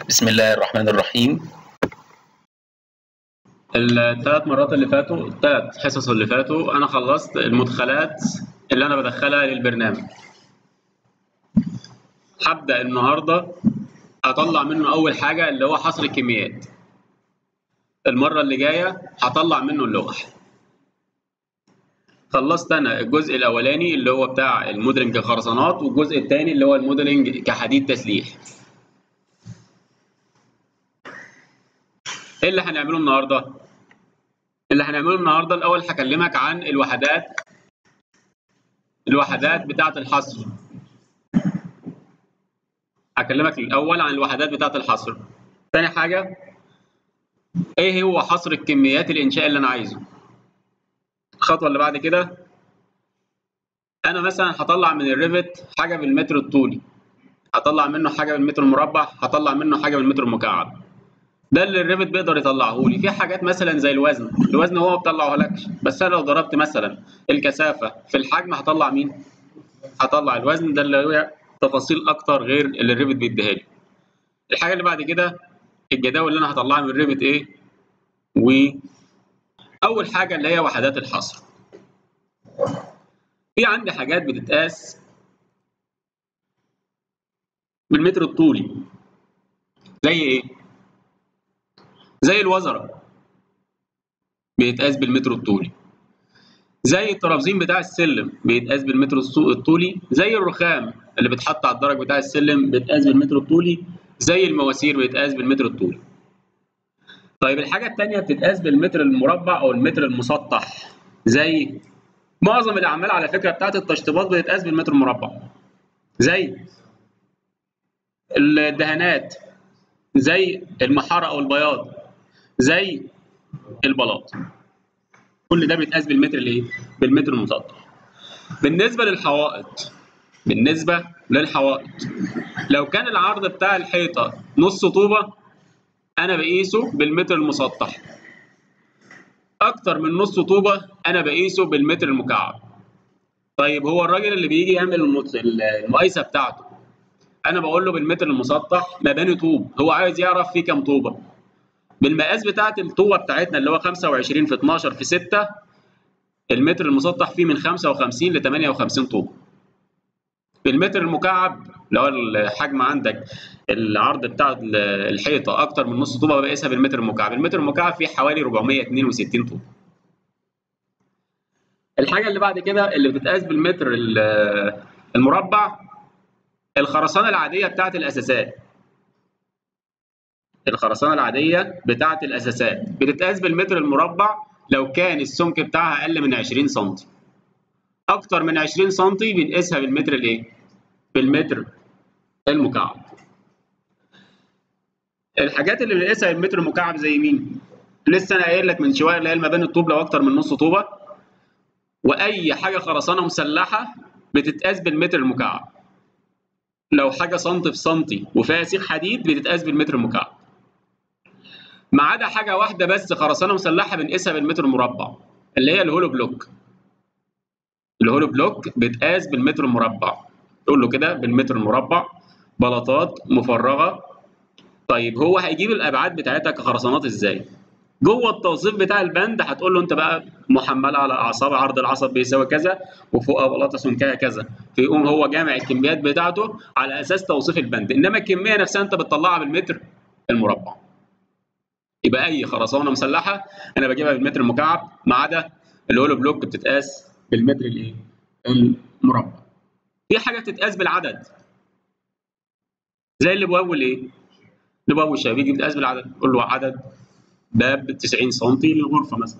بسم الله الرحمن الرحيم الثلاث مرات اللي فاتوا الثلاث حصص اللي فاتوا انا خلصت المدخلات اللي انا بدخلها للبرنامج هبدا النهارده اطلع منه اول حاجه اللي هو حصر الكميات المره اللي جايه هطلع منه اللوح خلصت انا الجزء الاولاني اللي هو بتاع الموديلنج كخرسانات والجزء الثاني اللي هو الموديلنج كحديد تسليح ايه اللي هنعمله النهارده اللي هنعمله النهارده الاول هكلمك عن الوحدات الوحدات بتاعه الحصر هكلمك الاول عن الوحدات بتاعه الحصر ثاني حاجه ايه هو حصر الكميات الانشاء اللي انا عايزه الخطوه اللي بعد كده انا مثلا هطلع من الريفت حاجه بالمتر الطولي هطلع منه حاجه بالمتر المربع هطلع منه حاجه بالمتر المكعب ده اللي الريفت بيقدر يطلعه لي في حاجات مثلا زي الوزن الوزن هو ما بيطلعهولكش بس انا لو ضربت مثلا الكثافه في الحجم هطلع مين هطلع الوزن ده اللي هو تفاصيل اكتر غير اللي الريفت بيديها لي الحاجه اللي بعد كده الجداول اللي انا هطلعها من الريفت ايه و اول حاجه اللي هي وحدات الحصر في عندي حاجات بتتقاس بالمتر الطولي زي ايه زي الوزره بيتقاس بالمتر الطولي زي الترابزين بتاع السلم بيتقاس بالمتر الطولي زي الرخام اللي بيتحط على الدرج بتاع السلم بيتقاس بالمتر الطولي زي المواسير بيتقاس بالمتر الطولي طيب الحاجه الثانيه بتتقاس بالمتر المربع او المتر المسطح زي معظم الاعمال على فكره بتاعت التشطيبات بتتقاس بالمتر المربع زي الدهانات زي المحاره او البياض زي البلاط كل ده بيتقاس بالمتر الايه بالمتر المسطح بالنسبه للحوائط بالنسبه للحوائط لو كان العرض بتاع الحيطه نص طوبه انا بقيسه بالمتر المسطح اكتر من نص طوبه انا بقيسه بالمتر المكعب طيب هو الراجل اللي بيجي يعمل المقايسه بتاعته انا بقول له بالمتر المسطح مباني طوب هو عايز يعرف فيه كام طوبه بالمقاس بتاعه الطوبه بتاعتنا اللي هو 25 في 12 في 6 المتر المسطح فيه من 55 ل 58 طوبه بالمتر المكعب لو الحجم عندك العرض بتاع الحيطه اكتر من نص طوبه بقيسها بالمتر المكعب المتر المكعب فيه حوالي 462 طوبه الحاجه اللي بعد كده اللي بتتقاس بالمتر المربع الخرسانه العاديه بتاعه الاساسات الخرسانه العاديه بتاعه الاساسات بتتقاس بالمتر المربع لو كان السمك بتاعها اقل من 20 سم اكتر من 20 سم بنقيسها بالمتر الايه بالمتر المكعب الحاجات اللي بنقيسها بالمتر المكعب زي مين لسه انا قايل لك من شويه اللي هي المباني الطوب لو اكتر من نص طوبه واي حاجه خرسانه مسلحه بتتقاس بالمتر المكعب لو حاجه سنتي في سنتي وفيها سيخ حديد بتتقاس بالمتر المكعب ما عدا حاجه واحده بس خرسانه مسلحه بنقيسها بالمتر المربع اللي هي الهولو بلوك الهولو بلوك بيتقاس بالمتر المربع تقول له كده بالمتر المربع بلاطات مفرغه طيب هو هيجيب الابعاد بتاعتها كخرسانات ازاي جوه التوصيف بتاع البند هتقول له انت بقى محمله على اعصاب عرض العصب بيساوي كذا وفوقها بلاطه سمكها كذا فيقوم هو جامع الكميات بتاعته على اساس توصيف البند انما الكميه نفسها انت بتطلعها بالمتر المربع يبقى اي خرسانه مسلحه انا بجيبها بالمتر المكعب ما عدا الهولو بلوك بتتقاس بالمتر الايه المربع في حاجه بتتقاس بالعدد زي الابواب والايه الابواب والشبابيك بتتقاس بالعدد قول له عدد باب 90 سم للغرفه مثلا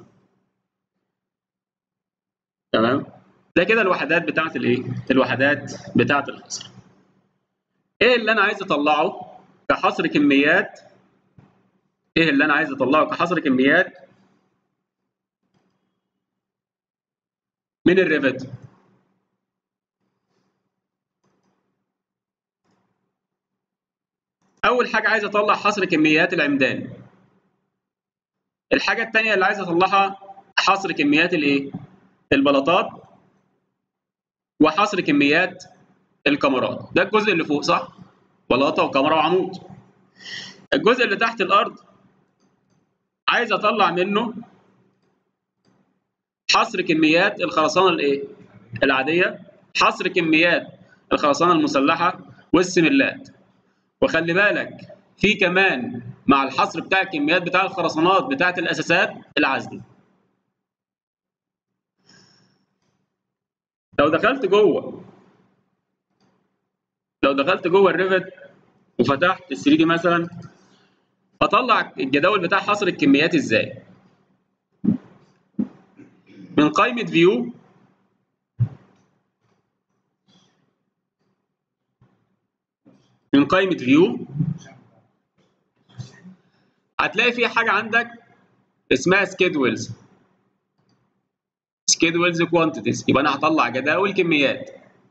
تمام ده كده الوحدات بتاعت الايه الوحدات بتاعت الحصر ايه اللي انا عايز اطلعه كحصر كميات ايه اللي انا عايز اطلعه كحصر كميات من الريفت اول حاجه عايز اطلع حصر كميات العمدان الحاجه الثانيه اللي عايز اطلعها حصر كميات الايه البلاطات وحصر كميات الكاميرات ده الجزء اللي فوق صح بلاطه وكاميرا وعمود الجزء اللي تحت الارض عايز اطلع منه حصر كميات الخرسانه الايه العاديه حصر كميات الخرسانه المسلحه والسملات وخلي بالك في كمان مع الحصر بتاع الكميات بتاع الخرسانات بتاعه الاساسات العزل لو دخلت جوه لو دخلت جوه الريفت وفتحت ال 3 دي مثلا اطلع الجداول بتاع حصر الكميات ازاي من قائمه فيو من قائمه فيو هتلاقي في حاجه عندك اسمها سكيدولز سكيدولز كوانتيتيز يبقى انا هطلع جداول كميات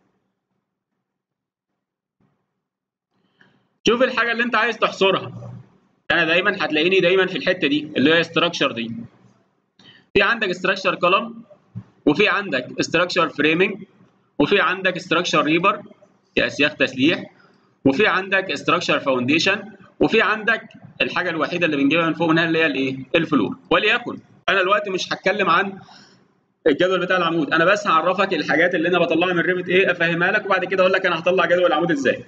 شوف الحاجه اللي انت عايز تحصرها انا دايما هتلاقيني دايما في الحته دي اللي هي استراكشر دي في عندك استراكشر كولوم وفي عندك استراكشر فريمنج وفي عندك استراكشر ريبر كاسياخ تسليح وفي عندك استراكشر فاونديشن وفي عندك الحاجه الوحيده اللي بنجيبها من فوق منها اللي هي الايه الفلور وليكن انا دلوقتي مش هتكلم عن الجدول بتاع العمود انا بس هعرفك الحاجات اللي انا بطلعها من ريفت ايه افهمها لك وبعد كده اقول لك انا هطلع جدول العمود ازاي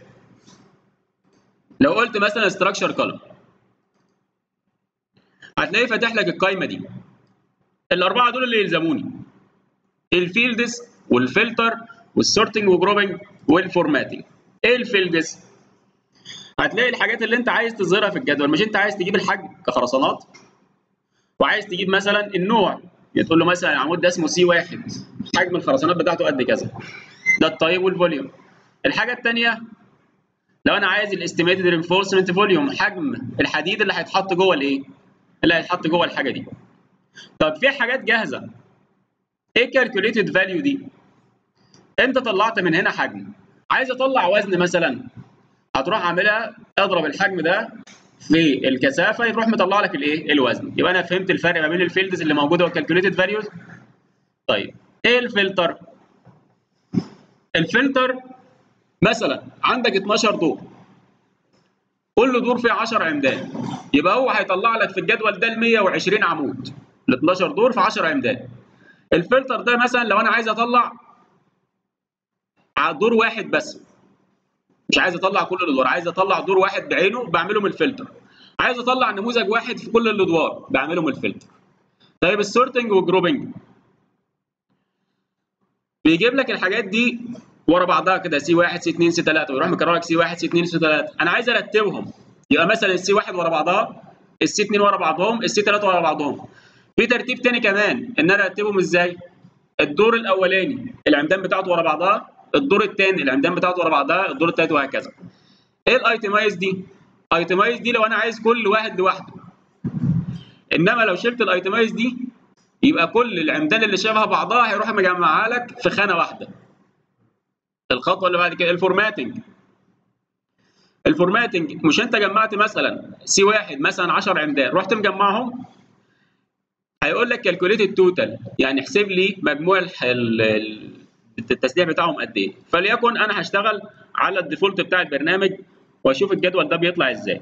لو قلت مثلا استراكشر كولوم هتلاقيه فاتح لك القايمه دي الاربعه دول اللي يلزموني الفيلدز والفلتر والسورتنج وجروبنج والفورماتنج ايه الفيلدز هتلاقي الحاجات اللي انت عايز تظهرها في الجدول مش انت عايز تجيب الحجم كخرسانات وعايز تجيب مثلا النوع يعني تقول له مثلا العمود ده اسمه سي واحد حجم الخرسانات بتاعته قد كذا ده الطيب والفوليوم الحاجه الثانيه لو انا عايز الاستيميتد رينفورسمنت فوليوم حجم الحديد اللي هيتحط جوه الايه اللي هيتحط جوه الحاجه دي طب في حاجات جاهزه ايه كالكوليتد فاليو دي انت طلعت من هنا حجم عايز اطلع وزن مثلا هتروح عاملها اضرب الحجم ده في الكثافه يروح مطلع لك الايه الوزن يبقى انا فهمت الفرق ما بين الفيلدز اللي موجوده والكالكوليتد فاليوز طيب ايه الفلتر الفلتر مثلا عندك 12 دور كل دور فيه 10 عمدان يبقى هو هيطلع لك في الجدول ده ال 120 عمود ال 12 دور في 10 عمدان الفلتر ده مثلا لو انا عايز اطلع على دور واحد بس مش عايز اطلع كل الادوار عايز اطلع دور واحد بعينه بعمله من الفلتر عايز اطلع نموذج واحد في كل الادوار بعمله من الفلتر طيب السورتنج والجروبنج بيجيب لك الحاجات دي ورا بعضها كده سي 1 سي 2 سي 3 ويروح مكرر لك سي 1 سي 2 سي 3 انا عايز ارتبهم يبقى مثلا السي 1 ورا بعضها السي 2 ورا بعضهم السي 3 ورا بعضهم في ترتيب تاني كمان ان انا ارتبهم ازاي الدور الاولاني العمدان بتاعته ورا بعضها الدور الثاني العمدان بتاعته ورا بعضها الدور الثالث وهكذا ايه الايتمايز دي ايتمايز دي لو انا عايز كل واحد لوحده انما لو شلت الايتمايز دي يبقى كل العمدان اللي شبه بعضها هيروح مجمعها لك في خانه واحده الخطوه اللي بعد كده الفورماتنج الفورماتنج مش انت جمعت مثلا سي واحد مثلا 10 عمدان رحت مجمعهم هيقول لك كالكوليت التوتال يعني احسب لي مجموع التسليح بتاعهم قد ايه فليكن انا هشتغل على الديفولت بتاع البرنامج واشوف الجدول ده بيطلع ازاي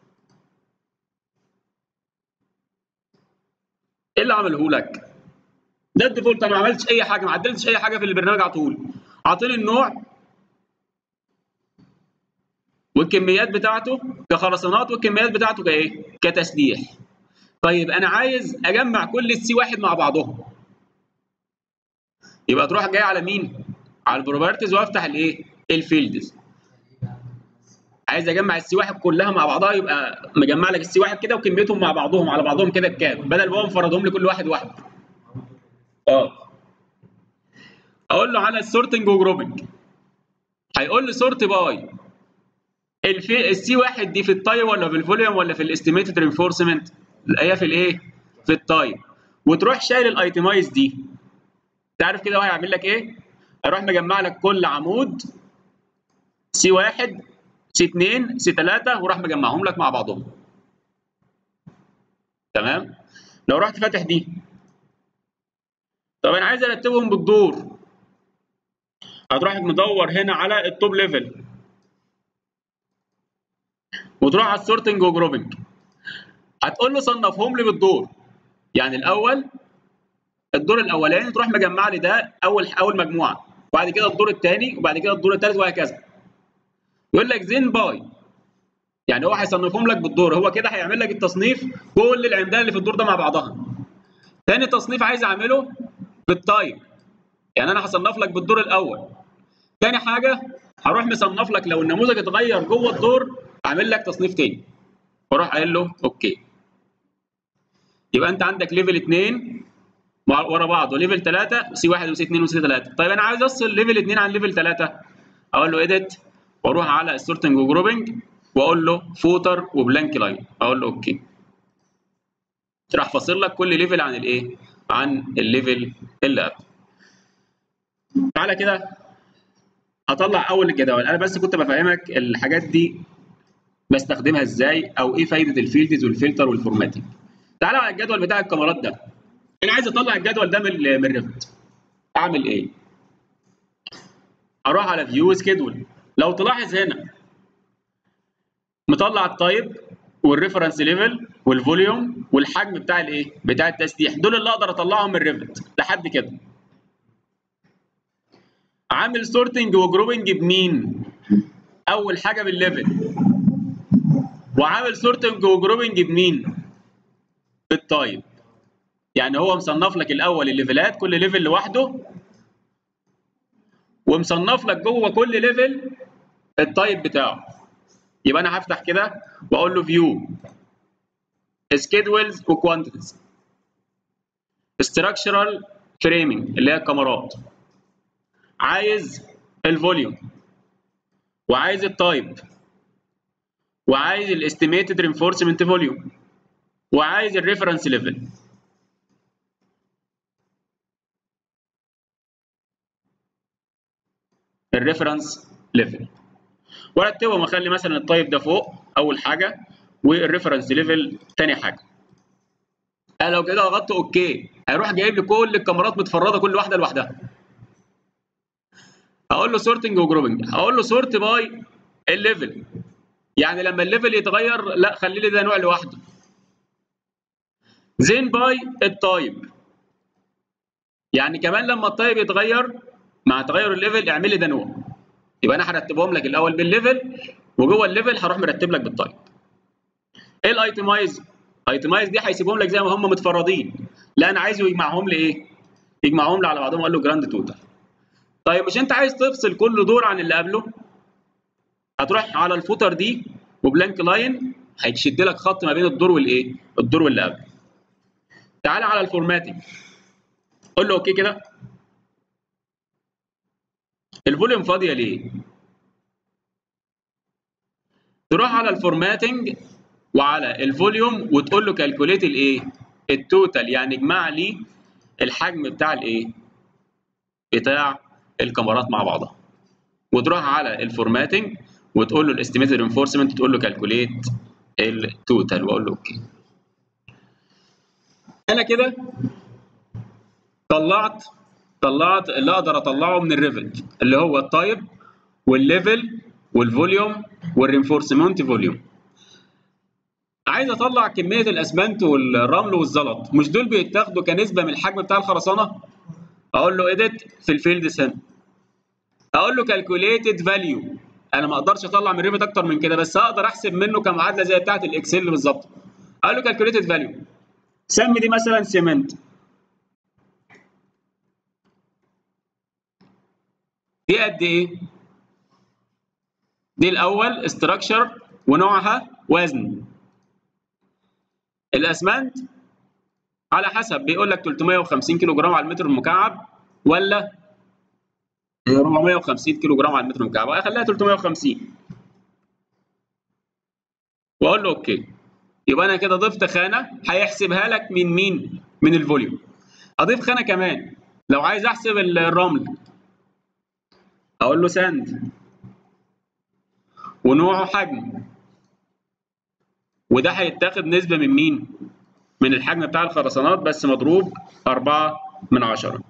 ايه اللي عمله لك ده الديفولت انا ما عملتش اي حاجه ما عدلتش اي حاجه في البرنامج على طول اعطيني النوع والكميات بتاعته كخرسانات والكميات بتاعته كايه كتسليح طيب انا عايز اجمع كل السي واحد مع بعضهم يبقى تروح جاي على مين على البروبرتيز وافتح الايه الفيلدز عايز اجمع السي واحد كلها مع بعضها يبقى مجمع لك السي واحد كده وكميتهم مع بعضهم على بعضهم كده بكام بدل ما هو مفردهم لكل واحد واحد اه اقول له على السورتنج وجروبنج هيقول لي سورت باي الفي السي واحد دي في التايم ولا في الفوليوم ولا في الاستيميتد رينفورسمنت هي في الايه في التايم وتروح شايل الايتمايز دي تعرف كده هو هيعمل لك ايه هيروح مجمع لك كل عمود سي واحد سي 2 سي 3 وراح مجمعهم لك مع بعضهم تمام لو رحت فاتح دي طب انا عايز ارتبهم بالدور هتروح مدور هنا على التوب ليفل وتروح على السورتنج وجروبنج هتقول له صنفهم لي بالدور يعني الاول الدور الاولاني تروح مجمع لي ده اول اول مجموعه وبعد كده الدور الثاني وبعد كده الدور الثالث وهكذا يقول لك زين باي يعني هو هيصنفهم لك بالدور هو كده هيعمل لك التصنيف كل العمدان اللي في الدور ده مع بعضها تاني تصنيف عايز اعمله بالتايب يعني انا هصنف لك بالدور الاول تاني حاجه هروح مصنف لك لو النموذج اتغير جوه الدور اعمل لك تصنيف تاني واروح قايل له اوكي يبقى انت عندك ليفل 2 ورا بعض وليفل 3 سي 1 وسي 2 وسي 3 طيب انا عايز افصل ليفل 2 عن ليفل 3 اقول له ايديت واروح على السورتنج وجروبنج واقول له فوتر وبلانك لاين اقول له اوكي راح فاصل لك كل ليفل عن الايه عن الليفل اللي قبل تعالى كده هطلع اول الجداول انا بس كنت بفهمك الحاجات دي بستخدمها ازاي او ايه فايده الفيلدز والفلتر والفورماتنج تعالى على الجدول بتاع الكاميرات ده انا عايز اطلع الجدول ده من من ريفت اعمل ايه اروح على فيو سكيدول لو تلاحظ هنا مطلع التايب والريفرنس ليفل والفوليوم والحجم بتاع الايه بتاع التسليح دول اللي اقدر اطلعهم من ريفت لحد كده عامل سورتنج وجروبنج بمين اول حاجه بالليفل وعامل سورتنج وجروبنج بمين بالتايب يعني هو مصنف لك الاول الليفلات كل ليفل لوحده ومصنف لك جوه كل ليفل التايب بتاعه يبقى انا هفتح كده واقول له فيو سكيدولز وكوانتيتيز structural framing اللي هي الكاميرات عايز الفوليوم وعايز التايب وعايز الاستيميتد رينفورسمنت فوليوم وعايز الريفرنس ليفل الريفرنس ليفل وارتبهم اخلي مثلا التايب ده فوق اول حاجه والريفرنس ليفل تاني حاجه انا لو كده ضغطت اوكي هيروح جايب لي كل الكاميرات متفرده كل واحده لوحدها هقول له سورتنج وجروبنج هقول له سورت باي الليفل يعني لما الليفل يتغير لا خلي لي ده نوع لوحده زين باي التايب يعني كمان لما التايب يتغير مع تغير الليفل اعمل لي ده نوع يبقى انا هرتبهم لك الاول بالليفل وجوه الليفل هروح مرتب لك بالتايب ايه الايتمايز ايتمايز دي هيسيبهم لك زي ما هم متفردين لا انا عايزه يجمعهم لي ايه يجمعهم لي على بعضهم اقول له جراند توتال طيب مش انت عايز تفصل كل دور عن اللي قبله هتروح على الفوتر دي وبلانك لاين هيشد لك خط ما بين الدور والايه الدور واللي قبله تعالى على الفورماتنج قول له اوكي كده الفوليوم فاضيه ليه تروح على الفورماتنج وعلى الفوليوم وتقول له كالكوليت الايه التوتال يعني اجمع لي الحجم بتاع الايه بتاع الكاميرات مع بعضها وتروح على الفورماتنج وتقول له الاستيميتد رينفورسمنت تقول له كالكوليت التوتال واقول له اوكي انا كده طلعت طلعت اللي اقدر اطلعه من الريفت اللي هو التايب والليفل والفوليوم والرينفورسمنت فوليوم عايز اطلع كميه الاسمنت والرمل والزلط مش دول بيتاخدوا كنسبه من الحجم بتاع الخرسانه اقول له اديت في الفيلد هنا اقول له كالكوليتد فاليو انا ما اقدرش اطلع من ريفت اكتر من كده بس اقدر احسب منه كمعادله زي بتاعه الاكسل بالظبط اقول له كالكوليتد فاليو سمي دي مثلا سيمنت دي قد ايه دي الاول استراكشر ونوعها وزن الاسمنت على حسب بيقول لك 350 كيلو جرام على المتر المكعب ولا 450 كيلو جرام على المتر المكعب اخليها 350 واقول له اوكي يبقى انا كده ضفت خانه هيحسبها لك من مين من الفوليوم اضيف خانه كمان لو عايز احسب الرمل اقول له ساند ونوعه حجم وده هيتاخد نسبه من مين من الحجم بتاع الخرسانات بس مضروب 4 من 10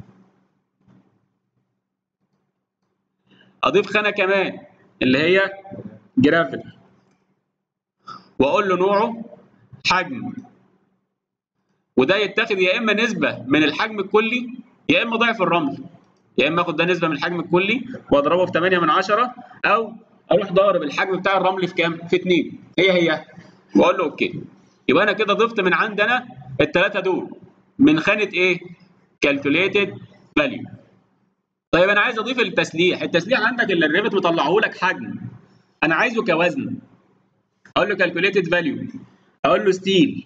اضيف خانه كمان اللي هي جرافل واقول له نوعه حجم وده يتاخد يا اما نسبه من الحجم الكلي يا اما ضعف الرمل يا اما اخد ده نسبه من الحجم الكلي واضربه في 8 من 10 او اروح ضارب الحجم بتاع الرمل في كام؟ في 2 هي هي واقول له اوكي يبقى انا كده ضفت من عندنا الثلاثه دول من خانه ايه؟ calculated value طيب انا عايز اضيف التسليح التسليح عندك اللي الريفت مطلعه لك حجم انا عايزه كوزن اقول له calculated value اقول له ستيل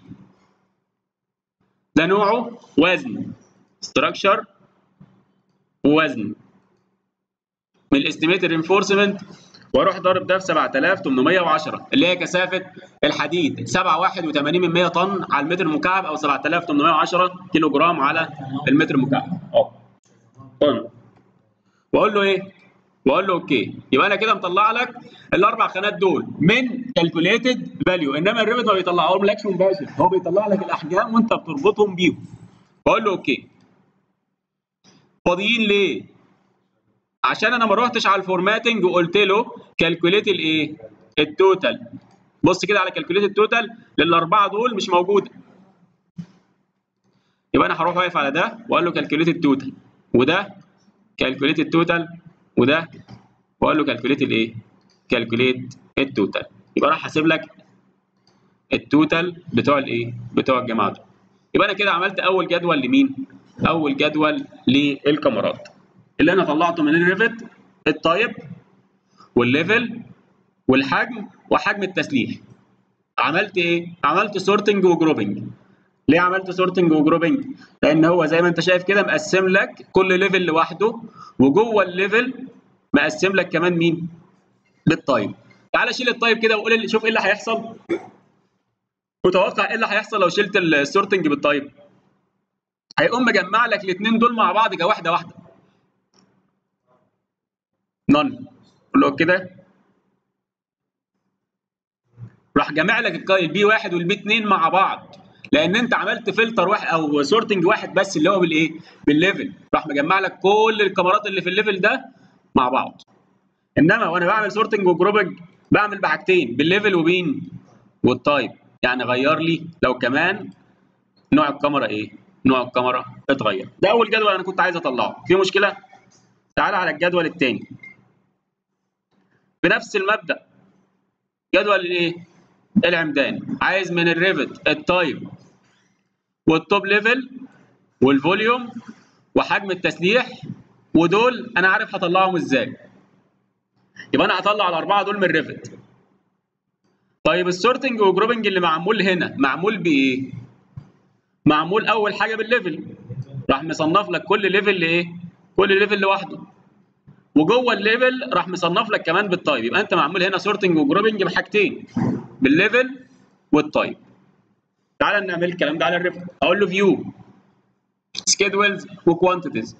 ده نوعه وزن structure ووزن من الاستيميتد رينفورسمنت واروح ضارب ده في 7810 اللي هي كثافه الحديد 7.81 طن على المتر المكعب او 7810 كيلو جرام على المتر المكعب اه طن واقول له ايه؟ واقول له اوكي يبقى انا كده مطلع لك الاربع خانات دول من كالكوليتد فاليو انما الريفت ما بيطلعهم لكش مباشر هو بيطلع لك الاحجام وانت بتربطهم بيهم بقول له اوكي فاضيين ليه؟ عشان انا ما روحتش على الفورماتنج وقلت له كالكوليت الايه؟ التوتال بص كده على كالكوليت التوتال للاربعه دول مش موجوده يبقى انا هروح واقف على ده واقول له كالكوليت التوتال وده كالكوليت التوتال وده واقول له كالكوليت الايه؟ كالكوليت التوتال يبقى راح حاسب لك التوتال بتوع الايه؟ بتوع الجماعه دول يبقى انا كده عملت اول جدول لمين؟ اول جدول للكاميرات اللي انا طلعته من الريفت التايب والليفل والحجم وحجم التسليح عملت ايه؟ عملت سورتنج وجروبنج ليه عملت سورتنج وجروبنج؟ لان هو زي ما انت شايف كده مقسم لك كل ليفل لوحده وجوه الليفل مقسم لك كمان مين؟ بالتايب تعالى شيل التايب كده وقول لي شوف ايه اللي هيحصل متوقع ايه اللي هيحصل لو شلت السورتنج بالتايب هيقوم مجمع لك الاثنين دول مع بعض كواحده واحده نون قول له كده راح جامع لك البي واحد والبي 2 مع بعض لان انت عملت فلتر واحد او سورتنج واحد بس اللي هو بالايه؟ بالليفل راح مجمع لك كل الكاميرات اللي في الليفل ده مع بعض انما وانا بعمل سورتنج وجروبنج بعمل بحاجتين بالليفل وبين والتايب يعني غير لي لو كمان نوع الكاميرا ايه؟ نوع الكاميرا اتغير ده اول جدول انا كنت عايز اطلعه في مشكله؟ تعال على الجدول الثاني بنفس المبدا جدول الايه؟ العمدان عايز من الريفت التايب والتوب ليفل والفوليوم وحجم التسليح ودول انا عارف هطلعهم ازاي يبقى انا هطلع الاربعه دول من الريفت طيب السورتنج وجروبنج اللي معمول هنا معمول بايه معمول اول حاجه بالليفل راح مصنف لك كل ليفل لايه كل ليفل لوحده وجوه الليفل راح مصنف لك كمان بالتايب يبقى انت معمول هنا سورتنج وجروبنج بحاجتين بالليفل والتايب تعال نعمل الكلام ده على الريفت اقول له فيو سكيدولز وكوانتيتيز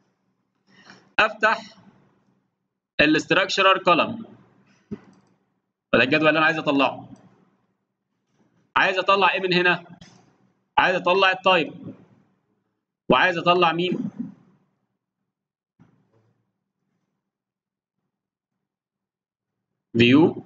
افتح الاستراكشرال كولم وده الجدول اللي انا عايز اطلعه عايز اطلع ايه من هنا عايز اطلع التايب وعايز اطلع مين فيو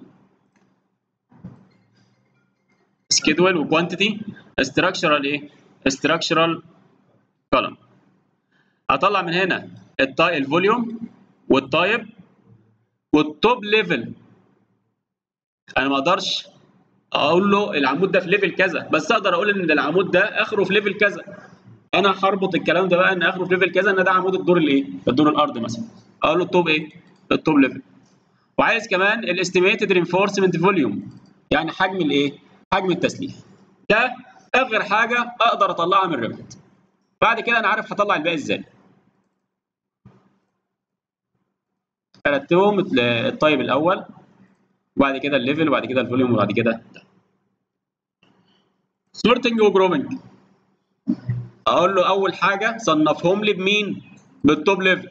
سكيدول وكوانتيتي استراكشرال ايه استراكشرال كولم اطلع من هنا التاي الفوليوم والتايب والتوب ليفل انا ما اقدرش اقول له العمود ده في ليفل كذا بس اقدر اقول ان العمود ده اخره في ليفل كذا انا هربط الكلام ده بقى ان اخره في ليفل كذا ان ده عمود الدور الايه الدور الارضي مثلا اقول له التوب ايه التوب ليفل وعايز كمان الاستيميتد رينفورسمنت فوليوم يعني حجم الايه حجم التسليح ده اخر حاجه اقدر اطلعها من الريفت بعد كده انا عارف هطلع الباقي ازاي ارتبهم الطيب الاول وبعد كده الليفل وبعد كده الفوليوم وبعد كده ده سورتنج وجروبنج اقول له اول حاجه صنفهم لي بمين بالتوب ليفل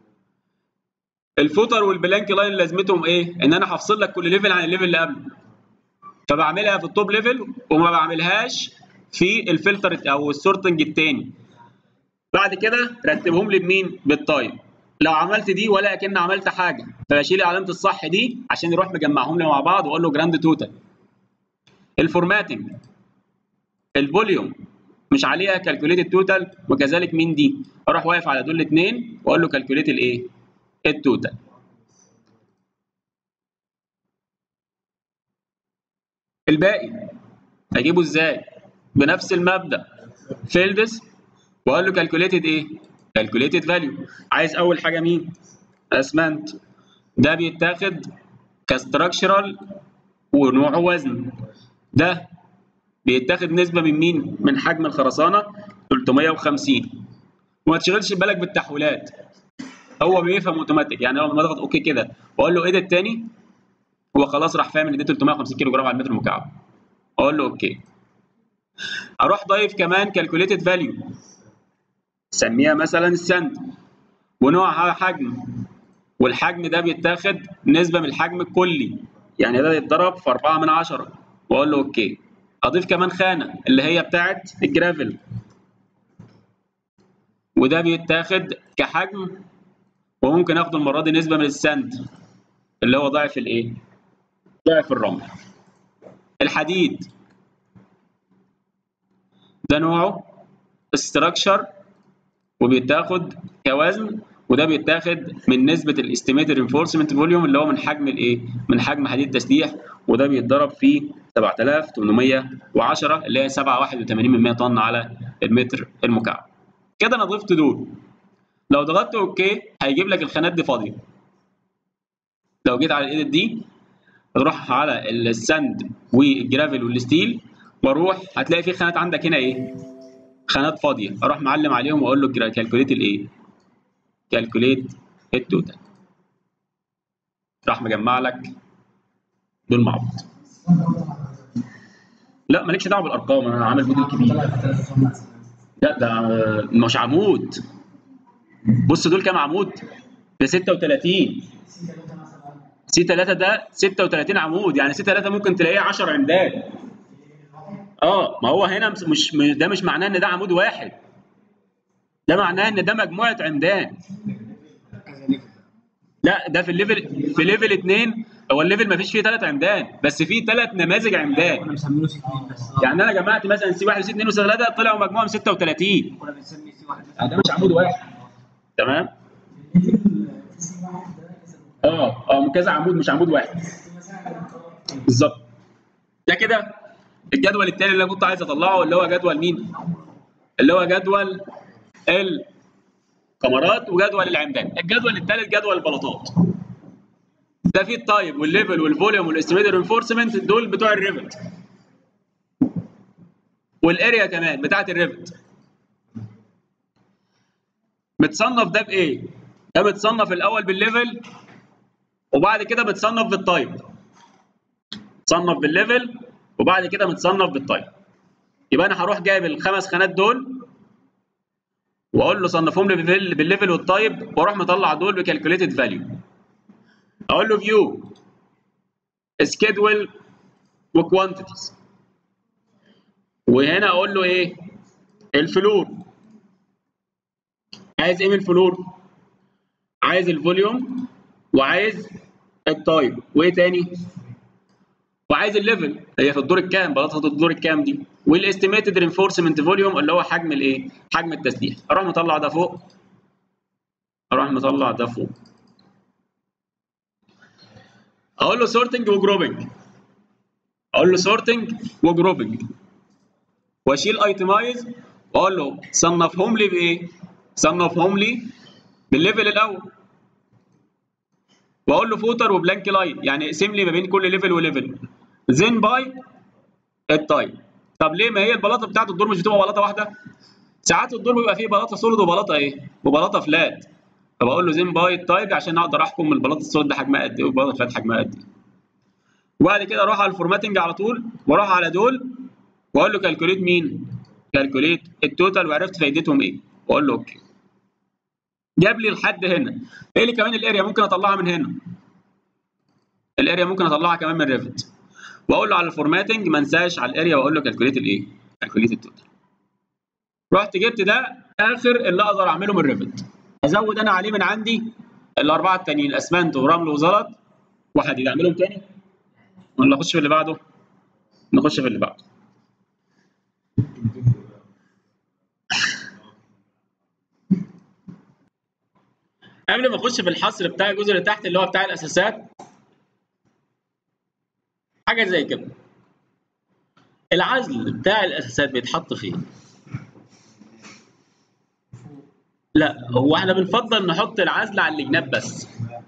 الفوتر والبلانك لاين لازمتهم ايه ان انا هفصل لك كل ليفل عن الليفل اللي قبله فبعملها في التوب ليفل وما بعملهاش في الفلتر او السورتنج الثاني بعد كده رتبهم لي بمين بالتايب لو عملت دي ولا اكن عملت حاجه فبشيل علامه الصح دي عشان يروح مجمعهم لي مع بعض واقول له جراند توتال الفورماتنج الفوليوم مش عليها كالكوليت التوتال وكذلك مين دي اروح واقف على دول الاثنين واقول له كالكوليت الايه التوتال الباقي اجيبه ازاي بنفس المبدا فيلدز واقول له كالكوليتد ايه كالكوليتد فاليو عايز اول حاجه مين اسمنت ده بيتاخد كستراكشرال ونوعه وزن ده بيتاخد نسبه من مين من حجم الخرسانه 350 وما تشغلش بالك بالتحويلات هو بيفهم اوتوماتيك يعني لما اضغط اوكي كده واقول له ايه ده التاني هو خلاص راح فاهم ان دي 350 كيلو جرام على المتر المكعب اقول له اوكي اروح ضايف كمان كالكوليتد فاليو سميها مثلا السنت ونوعها حجم والحجم ده بيتاخد نسبه من الحجم الكلي يعني ده يتضرب في 4 من 10 واقول له اوكي اضيف كمان خانه اللي هي بتاعت الجرافل وده بيتاخد كحجم وممكن اخده المره دي نسبه من السنت اللي هو ضعف الايه ضعف الرمل الحديد ده نوعه استراكشر وبيتاخد كوزن وده بيتاخد من نسبه الاستيميتد رينفورسمنت فوليوم اللي هو من حجم الايه من حجم حديد تسليح وده بيتضرب في 7810 اللي هي 7.81 طن على المتر المكعب كده انا ضفت دول لو ضغطت اوكي هيجيب لك الخانات دي فاضيه لو جيت على الايديت دي اروح على الساند والجرافل والستيل واروح هتلاقي في خانات عندك هنا ايه خانات فاضيه اروح معلم عليهم واقول له كالكوليت الايه كالكوليت التوتال راح مجمع لك دول مع بعض لا مالكش دعوه بالارقام انا عامل موديل كبير لا ده مش عمود بص دول كام عمود ده 36 سي 3 ده 36 عمود يعني سي 3 ممكن تلاقيه 10 عمدان اه ما هو هنا مش ده مش معناه ان ده عمود واحد ده معناه ان ده مجموعه عمدان لا ده في الليفل في ليفل 2 هو الليفل ما فيش فيه ثلاث عمدان بس فيه ثلاث نماذج عمدان كنا مسمينه سي 2 بس يعني انا جمعت مثلا سي 1 وسي 2 وسي 3 طلعوا مجموعهم 36 كنا بنسمي سي 1 يعني ده مش عمود واحد تمام اه اه من كذا عمود مش عمود واحد بالظبط ده كده الجدول الثاني اللي انا كنت عايز اطلعه اللي هو جدول مين؟ اللي هو جدول الكاميرات وجدول العمدان الجدول الثالث جدول البلاطات ده فيه التايب والليفل والفوليوم والاستيميتد رينفورسمنت دول بتوع الريفت والاريا كمان بتاعت الريفت متصنف ده بايه؟ ده متصنف الاول بالليفل وبعد كده متصنف بالتايب متصنف بالليفل وبعد كده متصنف بالتايب يبقى انا هروح جايب الخمس خانات دول واقول له صنفهم لي بالليفل- بالليفل والتايب واروح مطلع دول بكالكوليتد فاليو اقول له فيو سكيدول وكوانتيتيز وهنا اقول له ايه الفلور عايز ايه من الفلور عايز الفوليوم وعايز التايب وايه تاني وعايز الليفل هي في الدور الكام بلاطه الدور الكام دي والاستيميتد رينفورسمنت فوليوم اللي هو حجم الايه حجم التسليح اروح مطلع ده فوق اروح مطلع ده فوق اقول له سورتنج وجروبنج اقول له سورتنج وجروبنج واشيل ايتمايز واقول له صنفهم لي بايه صنفهم لي بالليفل الاول واقول له فوتر وبلانك لاين يعني اقسم لي ما بين كل ليفل وليفل زين باي التايب طب ليه ما هي البلاطه بتاعت الدور مش بتبقى بلاطه واحده ساعات الدور بيبقى فيه بلاطه سوليد وبلاطه ايه وبلاطه فلات فبقول له زين باي التايب عشان اقدر احكم البلاطه السوليد ده حجمها قد ايه والبلاطه الفلات حجمها قد ايه وبعد كده اروح على الفورماتنج على طول واروح على دول واقول له كالكوليت مين كالكوليت التوتال وعرفت فايدتهم ايه واقول له اوكي جاب لي لحد هنا ايه اللي كمان الاريا ممكن اطلعها من هنا الاريا ممكن اطلعها كمان من ريفت واقول له على الفورماتنج ما انساش على الاريا واقول له كالكوليت الايه كالكوليت التوتال رحت جبت ده اخر اللي اقدر اعمله من ريفت ازود انا عليه من عندي الاربعه التانيين اسمنت ورمل وزلط وحديد اعملهم تاني ولا اخش في اللي بعده نخش في اللي بعده قبل ما اخش في الحصر بتاع الجزء اللي تحت اللي هو بتاع الاساسات حاجه زي كده العزل بتاع الاساسات بيتحط فين لا هو احنا بنفضل نحط العزل على الجناب بس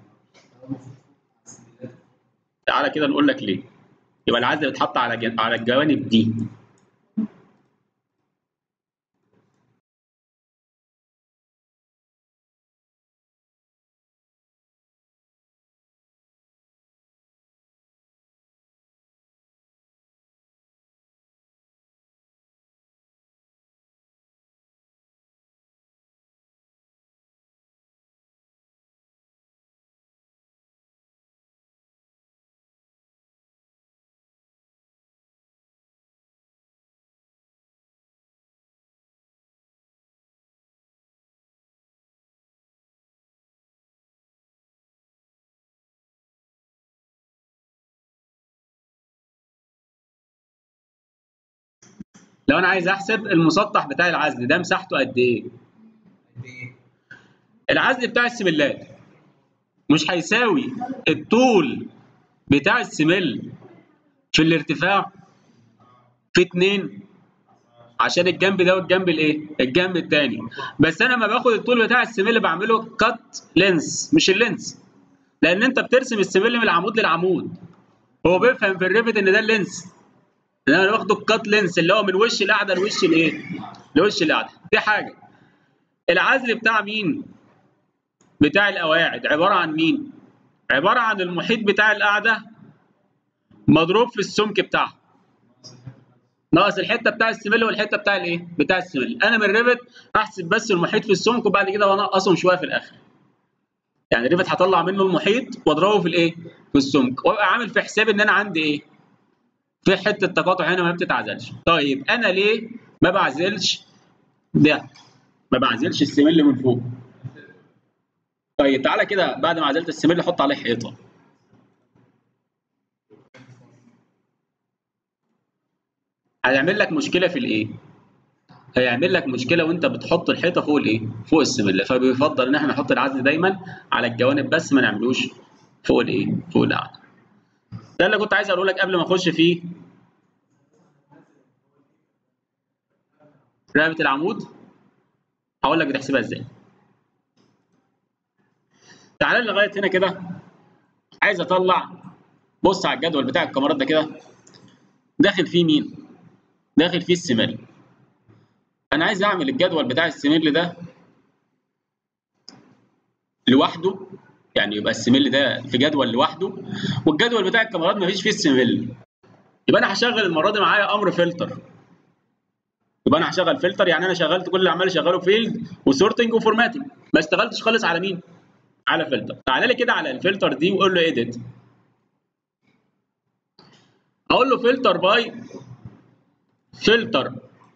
تعالى كده نقول لك ليه يبقى العزل بيتحط على جن... على الجوانب دي لو انا عايز احسب المسطح بتاع العزل ده مساحته قد ايه العزل بتاع السملات مش هيساوي الطول بتاع السمل في الارتفاع في اتنين عشان الجنب ده والجنب الايه الجنب التاني بس انا لما باخد الطول بتاع السمل بعمله كات لينس مش اللينس لان انت بترسم السمل من العمود للعمود هو بيفهم في الريفت ان ده اللينس ان انا باخده الكات لينس اللي هو من وش القاعده لوش الايه لوش القاعده دي حاجه العزل بتاع مين بتاع القواعد عباره عن مين عباره عن المحيط بتاع القاعده مضروب في السمك بتاعها ناقص الحته بتاع السمل والحته بتاع الايه بتاع السمل انا من الريفت احسب بس المحيط في السمك وبعد كده بنقصهم شويه في الاخر يعني الريفت هطلع منه المحيط واضربه في الايه في السمك وابقى عامل في حساب ان انا عندي ايه في حته تقاطع هنا ما بتتعزلش طيب انا ليه ما بعزلش ده ما بعزلش السمل من فوق طيب تعالى كده بعد ما عزلت السمل حط عليه حيطه هيعمل لك مشكله في الايه هيعمل لك مشكله وانت بتحط الحيطه فوق الايه فوق السمله فبيفضل ان احنا نحط العزل دايما على الجوانب بس ما نعملوش فوق الايه فوق القعده ده اللي كنت عايز اقوله لك قبل ما اخش في رقبه العمود هقول لك بتحسبها ازاي تعالى لغايه هنا كده عايز اطلع بص على الجدول بتاع الكاميرات ده كده داخل فيه مين داخل فيه السمال انا عايز اعمل الجدول بتاع السمل ده لوحده يعني يبقى السمل ده في جدول لوحده والجدول بتاع الكاميرات مفيش فيه السمل يبقى انا هشغل المره دي معايا امر فلتر يبقى انا هشغل فلتر يعني انا شغلت كل اللي عمال اشغله فيلد وسورتنج وفورماتنج ما اشتغلتش خالص على مين على فلتر تعالى لي كده على الفلتر دي وقول له ايديت اقول له فلتر باي فلتر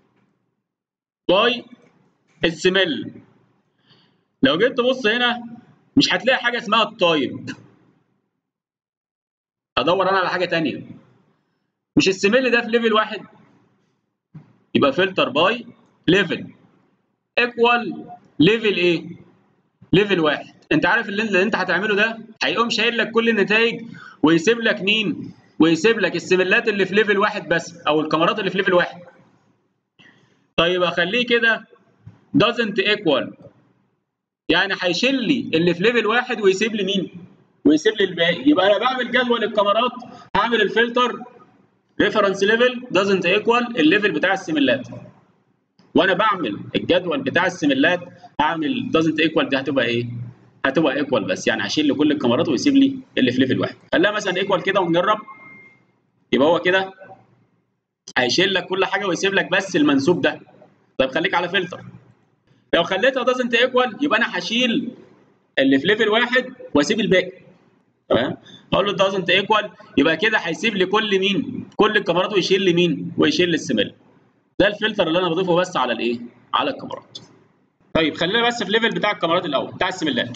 باي السمل لو جيت تبص هنا مش هتلاقي حاجه اسمها التايب ادور انا على حاجه تانية مش السمل ده في ليفل واحد يبقى فلتر باي ليفل ايكوال ليفل ايه ليفل واحد انت عارف اللي, اللي انت هتعمله ده هيقوم شايل لك كل النتائج ويسيب لك مين ويسيب لك السملات اللي في ليفل واحد بس او الكاميرات اللي في ليفل واحد طيب اخليه كده doesn't equal يعني هيشيل لي اللي في ليفل واحد ويسيب لي مين ويسيب لي الباقي يبقى انا بعمل جدول الكاميرات هعمل الفلتر ريفرنس ليفل doesn't equal الليفل بتاع السملات وانا بعمل الجدول بتاع السملات هعمل doesn't equal دي هتبقى ايه هتبقى ايكوال بس يعني هشيل لي كل الكاميرات ويسيب لي اللي في ليفل واحد خليها مثلا ايكوال كده ونجرب يبقى هو كده هيشيل لك كل حاجه ويسيب لك بس المنسوب ده طيب خليك على فلتر لو خليتها doesn't equal يبقى انا هشيل اللي في ليفل واحد واسيب الباقي تمام اقول له doesn't equal يبقى كده هيسيب لي كل مين كل الكاميرات ويشيل لي مين ويشيل لي السمل ده الفلتر اللي انا بضيفه بس على الايه على الكاميرات طيب خلينا بس في ليفل بتاع الكاميرات الاول بتاع السملات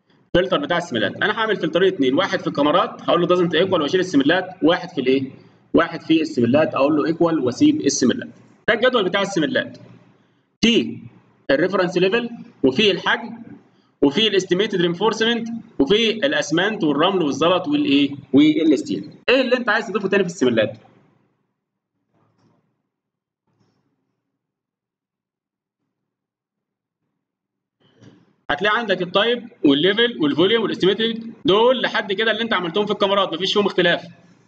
فلتر بتاع السملات انا هعمل فلترين اثنين واحد في الكاميرات هقول له doesn't equal واشيل السملات واحد في الايه واحد فيه السملات اقول له ايكوال واسيب السملات ده الجدول بتاع السملات فيه الريفرنس ليفل وفيه الحجم وفيه الاستيميتد رينفورسمنت وفيه الاسمنت والرمل والزلط والايه والستيل ايه اللي انت عايز تضيفه تاني في السملات هتلاقي عندك التايب والليفل والفوليوم والاستيميتد دول لحد كده اللي انت عملتهم في الكاميرات مفيش فيهم اختلاف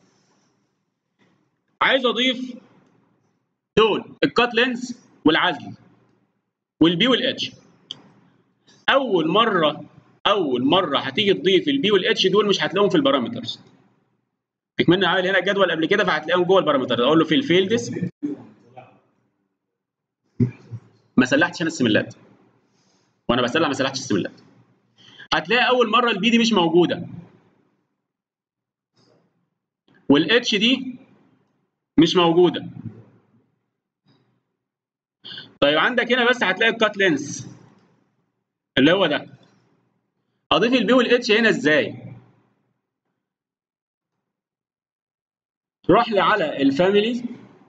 عايز اضيف دول الكات لينس والعزل والبي والاتش اول مره اول مره هتيجي تضيف البي والاتش دول مش هتلاقيهم في البارامترز بكمن عامل هنا جدول قبل كده فهتلاقيهم جوه البارامترز اقول له في الفيلدز ما سلحتش انا السملات وانا بسلح ما سلحتش السملات هتلاقي اول مره البي دي مش موجوده والاتش دي مش موجوده طيب عندك هنا بس هتلاقي الكات لينس اللي هو ده اضيف البي والاتش هنا ازاي روح لي على الفاميلي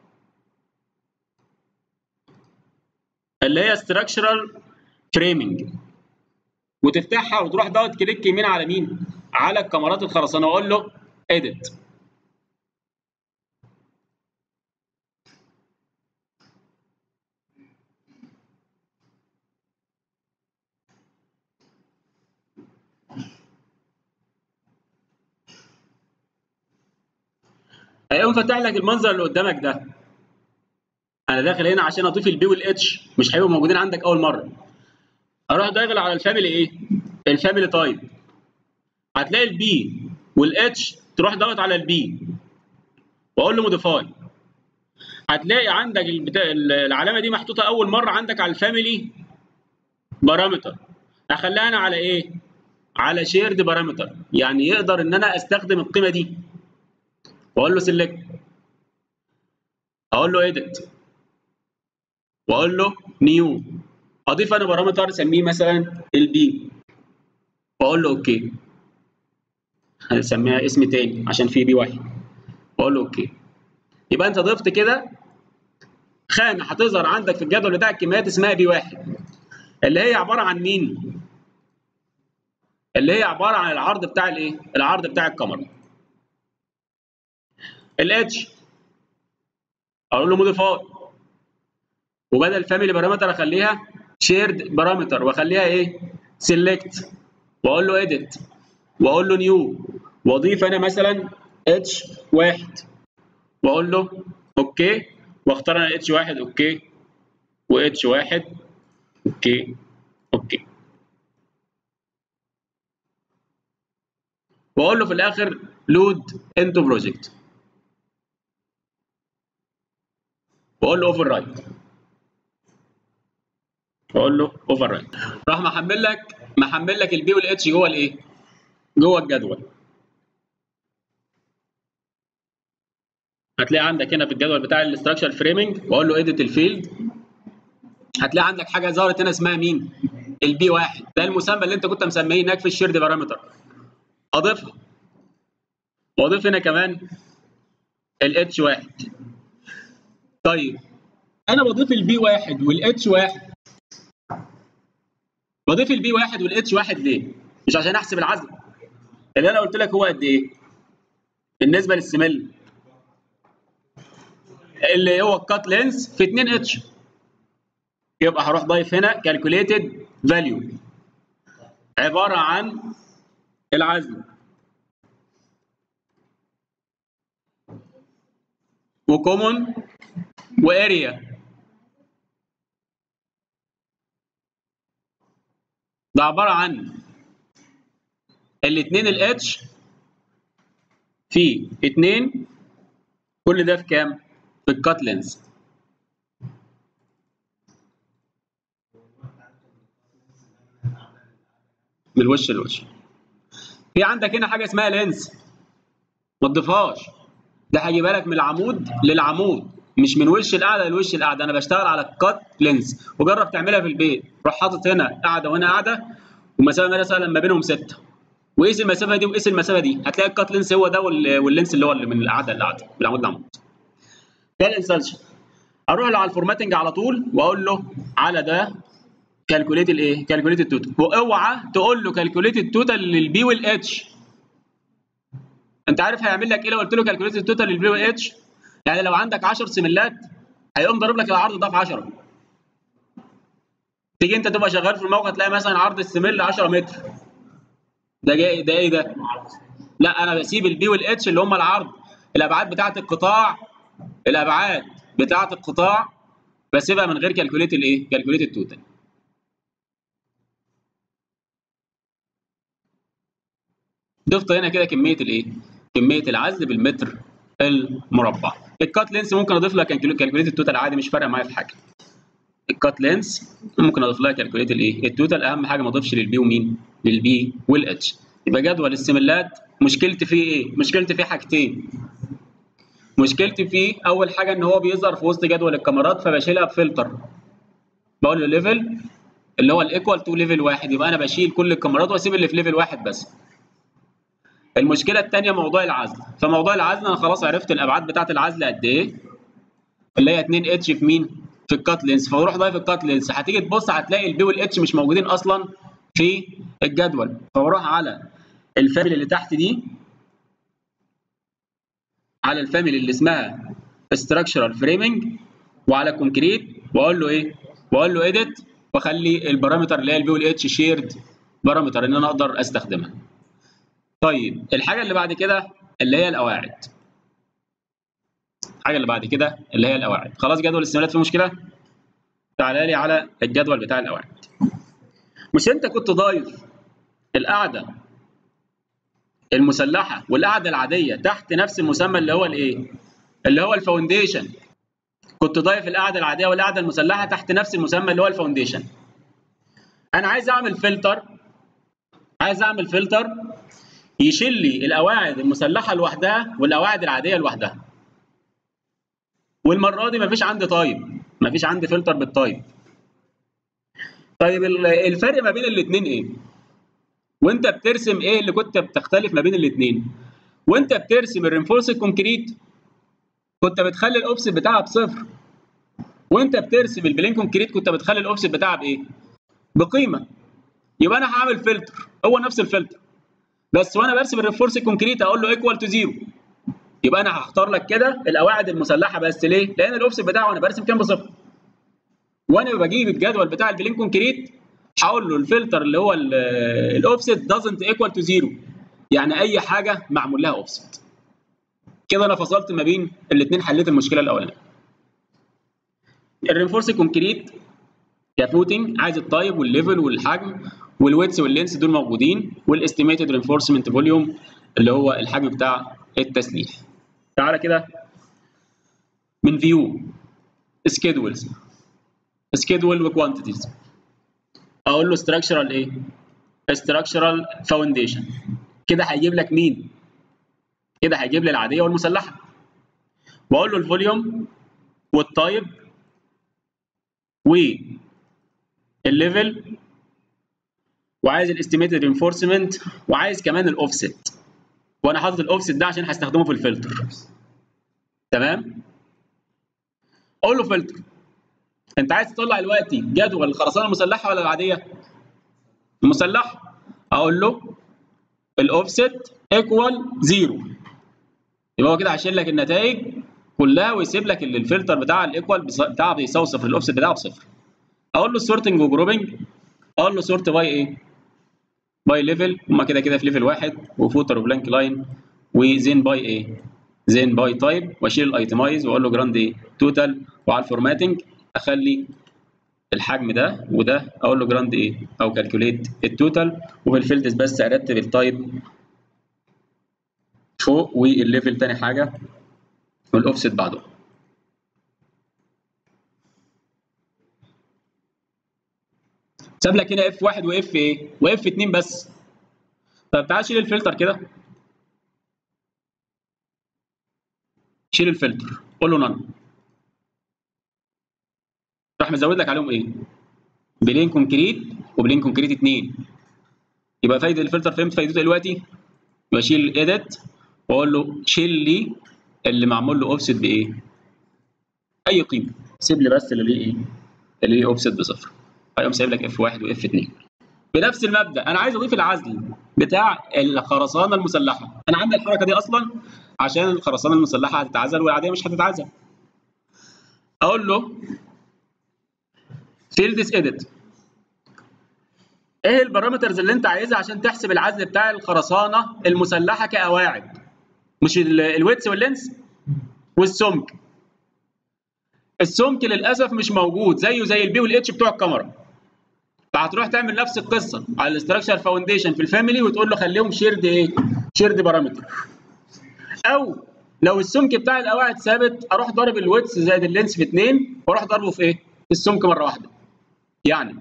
اللي هي structural فريمنج وتفتحها وتروح دوت كليك يمين على مين؟ على الكاميرات الخرسانه واقول له اديت هيقوم فاتح لك المنظر اللي قدامك ده انا داخل هنا عشان اضيف البي والاتش مش هيبقوا موجودين عندك اول مره اروح داخل على الفاميلي ايه الفاميلي تايب هتلاقي البي والاتش تروح ضغط على البي واقول له موديفاي هتلاقي عندك البتا... العلامه دي محطوطه اول مره عندك على الفاميلي بارامتر اخليها انا على ايه على شيرد بارامتر يعني يقدر ان انا استخدم القيمه دي واقول له سيلكت اقول له اديت واقول له نيو اضيف انا بارامتر اسميه مثلا البي واقول له اوكي هنسميها اسم تاني عشان في بي واحد واقول له اوكي يبقى انت ضفت كده خانه هتظهر عندك في الجدول بتاع الكميات اسمها بي واحد اللي هي عباره عن مين؟ اللي هي عباره عن العرض بتاع الايه؟ العرض بتاع الكاميرا. الاتش اقول له موديفاي وبدل فاميلي بارامتر اخليها شيرد بارامتر واخليها ايه؟ سيلكت واقول له اديت واقول له نيو واضيف انا مثلا اتش واحد واقول له اوكي واختار انا اتش واحد اوكي واتش واحد اوكي اوكي واقول له في الاخر لود انتو بروجكت واقول له اوفر رايت واقول له اوفر رايت راح محمل لك محمل لك البي والاتش جوه الايه؟ جوه الجدول هتلاقي عندك هنا في الجدول بتاع الاستراكشر فريمنج واقول له اديت الفيلد هتلاقي عندك حاجه ظهرت هنا اسمها مين؟ البي واحد ده المسمى اللي انت كنت مسميه هناك في الشيرد بارامتر اضيفها واضيف هنا كمان الاتش واحد طيب انا بضيف البي واحد والاتش واحد بضيف البي واحد والاتش واحد ليه؟ مش عشان احسب العزم اللي انا قلت لك هو قد ايه؟ بالنسبه للسمل اللي هو الكات لينس في 2 اتش يبقى هروح ضايف هنا كالكوليتد فاليو عباره عن العزم وكومون واريا ده عباره عن الاثنين الاتش في 2 كل ده في كام؟ في الكات لينس من الوش للوش في عندك هنا حاجه اسمها لينس ما تضيفهاش ده هيجيبها لك من العمود للعمود مش من وش القاعده لوش القاعده انا بشتغل على الكات لينس وجرب تعملها في البيت روح حاطط هنا قاعده وهنا قاعده ومسافه مثلا ما بينهم سته وقيس المسافه دي وقيس المسافه دي هتلاقي الكات لينس هو ده وال- واللينس اللي هو اللي من القعده للقعده من العمود للعمود ده الانسلشن اروح له على الفورماتنج على طول واقول له على ده كالكوليت الايه؟ كالكوليت التوتال واوعى تقول له كالكوليت التوتال للبي والاتش انت عارف هيعمل لك ايه لو قلت له كالكوليت التوتال للبي والاتش؟ يعني لو عندك 10 سملات هيقوم ضارب لك العرض ده في 10 تيجي انت تبقى شغال في الموقع تلاقي مثلا عرض السمل 10 متر ده جاي ده ايه ده؟ لا انا بسيب البي والاتش اللي هم العرض الابعاد بتاعه القطاع الابعاد بتاعه القطاع بسيبها من غير كالكوليت الايه؟ كالكوليت التوتال ضفت هنا كده كميه الايه؟ كميه العزل بالمتر المربع. الكات لينس ممكن اضيف لها كالكوليت التوتال عادي مش فارقه معايا في حاجه. الكات لينس ممكن اضيف لها كالكوليت الايه؟ التوتال اهم حاجه ما اضيفش للبي ومين؟ للبي والاتش. يبقى جدول السملات مشكلتي فيه ايه؟ مشكلتي فيه حاجتين. مشكلتي فيه اول حاجه ان هو بيظهر في وسط جدول الكاميرات فبشيلها بفلتر. بقول له ليفل اللي هو الايكوال تو ليفل واحد يبقى انا بشيل كل الكاميرات واسيب اللي في ليفل واحد بس. المشكله الثانيه موضوع العزل فموضوع العزل انا خلاص عرفت الابعاد بتاعه العزل قد ايه اللي هي 2 اتش في مين في الكات لينس فبروح ضايف الكات لينس هتيجي تبص هتلاقي البي والاتش مش موجودين اصلا في الجدول فبروح على الفاميلي اللي تحت دي على الفاميلي اللي اسمها structural framing وعلى كونكريت واقول له ايه واقول له edit واخلي البارامتر اللي هي البي والاتش شيرد بارامتر ان انا اقدر استخدمها طيب الحاجه اللي بعد كده اللي هي القواعد الحاجه اللي بعد كده اللي هي القواعد خلاص جدول السملات فيه مشكله تعالى لي على الجدول بتاع القواعد مش انت كنت ضايف القاعده المسلحه والقاعده العاديه تحت نفس المسمى اللي هو الايه اللي هو الفاونديشن كنت ضايف القاعده العاديه والقاعده المسلحه تحت نفس المسمى اللي هو الفاونديشن انا عايز اعمل فلتر عايز اعمل فلتر يشيل لي القواعد المسلحه لوحدها والقواعد العاديه لوحدها والمره دي مفيش عندي تايب مفيش عندي فلتر بالتايب طيب الفرق ما بين الاثنين ايه وانت بترسم ايه اللي كنت بتختلف ما بين الاثنين وانت بترسم الرينفورس كونكريت كنت بتخلي الاوفست بتاعها بصفر وانت بترسم البلين كونكريت كنت بتخلي الاوفست بتاعها بايه بقيمه يبقى انا هعمل فلتر هو نفس الفلتر بس وانا برسم الرينفورس كونكريت اقول له ايكوال تو زيرو يبقى انا هختار لك كده القواعد المسلحه بس ليه؟ لان الاوفست بتاعه وانا برسم كام بصفر وانا بجيب الجدول بتاع البلين كونكريت هقول له الفلتر اللي هو الاوفست doesn't equal to zero يعني اي حاجه معمول لها اوفست كده انا فصلت ما بين الاثنين حليت المشكله الاولانيه الرينفورس كونكريت كفوتنج عايز التايب والليفل والحجم والويتس واللينس دول موجودين والاستيميتد رينفورسمنت فوليوم اللي هو الحجم بتاع التسليح تعالى كده من فيو سكيدولز سكيدول وكوانتيتيز اقول له structural ايه structural foundation كده هيجيب لك مين كده هيجيب لي العاديه والمسلحه واقول له الفوليوم والتايب والليفل وعايز الاستيميتد رينفورسمنت وعايز كمان الاوفست وانا حاطط الاوفست ده عشان هستخدمه في الفلتر تمام اقول له فلتر انت عايز تطلع دلوقتي جدول الخرسانه المسلحه ولا العاديه المسلحه اقول له الاوفست ايكوال زيرو يبقى هو كده هيشيل لك النتائج كلها ويسيب لك اللي الفلتر بتاع الايكوال بتاعه بيساوي صفر الاوفست بتاعه بصفر اقول له سورتنج وجروبنج اقول له سورت باي ايه باي ليفل هما كده كده في ليفل واحد وفوتر وبلانك لاين وزين باي ايه زين باي تايب واشيل الايتمايز واقول له جراند ايه توتال وعلى الفورماتنج اخلي الحجم ده وده اقول له جراند ايه او كالكوليت التوتال وفي الفيلدز بس ارتب التايب فوق والليفل تاني حاجه والاوفست بعده ساب لك هنا اف واحد واف ايه واف اتنين بس طب تعال شيل الفلتر كده شيل الفلتر قول له نون راح مزود لك عليهم ايه بلين كونكريت وبلين كونكريت اتنين يبقى فايده الفلتر فهمت فايدته دلوقتي بشيل ايديت واقول له شيل لي اللي معمول له اوفست بايه اي قيمه سيب لي بس اللي ليه ايه اللي ليه اوفست بصفر هيقوم سايب لك اف 1 واف 2 بنفس المبدا انا عايز اضيف العزل بتاع الخرسانه المسلحه انا عامل الحركه دي اصلا عشان الخرسانه المسلحه هتتعزل والعاديه مش هتتعزل اقول له فيلدز اديت ايه البارامترز اللي انت عايزها عشان تحسب العزل بتاع الخرسانه المسلحه كقواعد مش الويتس واللينس والسمك السمك للاسف مش موجود زيه زي البي والاتش بتوع الكاميرا فهتروح تعمل نفس القصه على الاستراكشر فاونديشن في الفاميلي وتقول له خليهم شيرد ايه شيرد بارامتر او لو السمك بتاع القواعد ثابت اروح ضارب الويتس زائد اللينس في 2 واروح ضاربه في ايه في السمك مره واحده يعني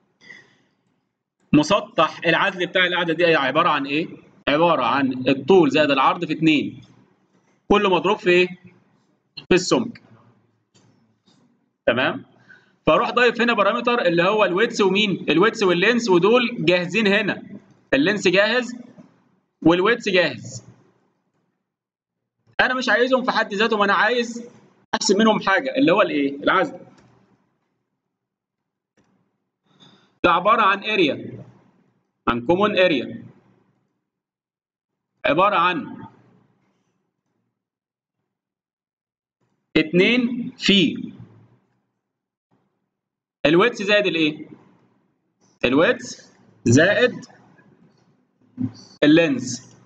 مسطح العزل بتاع القاعده دي عباره عن ايه عباره عن الطول زائد العرض في 2 كله مضروب في ايه في السمك تمام فاروح ضايف هنا بارامتر اللي هو الويتس ومين الويتس واللينس ودول جاهزين هنا اللينس جاهز والويتس جاهز انا مش عايزهم في حد ذاتهم انا عايز احسب منهم حاجه اللي هو الايه العزل ده عباره عن اريا عن كومون اريا عباره عن 2 في الويتس زائد الايه الويتس زائد اللينس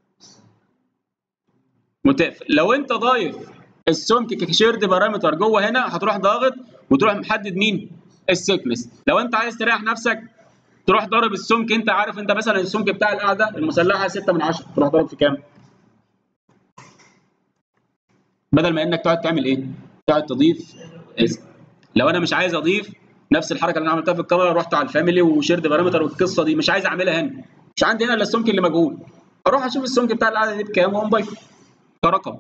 متقفل لو انت ضايف السمك كشيرد بارامتر جوه هنا هتروح ضاغط وتروح محدد مين السيكنس لو انت عايز تريح نفسك تروح ضارب السمك انت عارف انت مثلا السمك بتاع القاعده المسلحه 6 من 10 تروح ضارب في كام بدل ما انك تقعد تعمل ايه تقعد تضيف اسم لو انا مش عايز اضيف نفس الحركه اللي انا عملتها في الكاميرا رحت على الفاميلي وشيرد بارامتر والقصه دي مش عايز اعملها هنا مش عندي هنا الا السمك اللي مجهول اروح اشوف السمك بتاع القاعده دي بكام واقوم ضايفه كرقم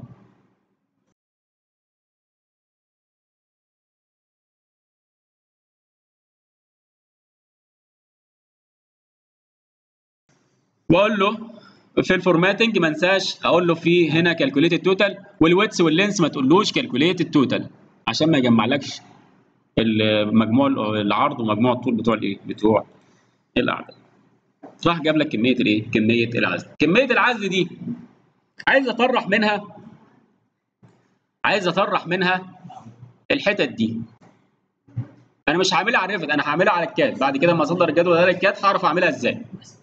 واقول له في الفورماتنج ما انساش اقول له في هنا كالكوليت التوتال والويتس واللينس ما تقولوش كالكوليت التوتال عشان ما يجمعلكش المجموع العرض ومجموع الطول بتوع الايه بتوع القعده راح جاب لك كميه الايه كميه العزل كميه العزل دي عايز اطرح منها عايز اطرح منها الحتت دي انا مش هعملها على الريفت انا هعملها على الكاد بعد كده لما اصدر الجدول ده للكاد هعرف اعملها ازاي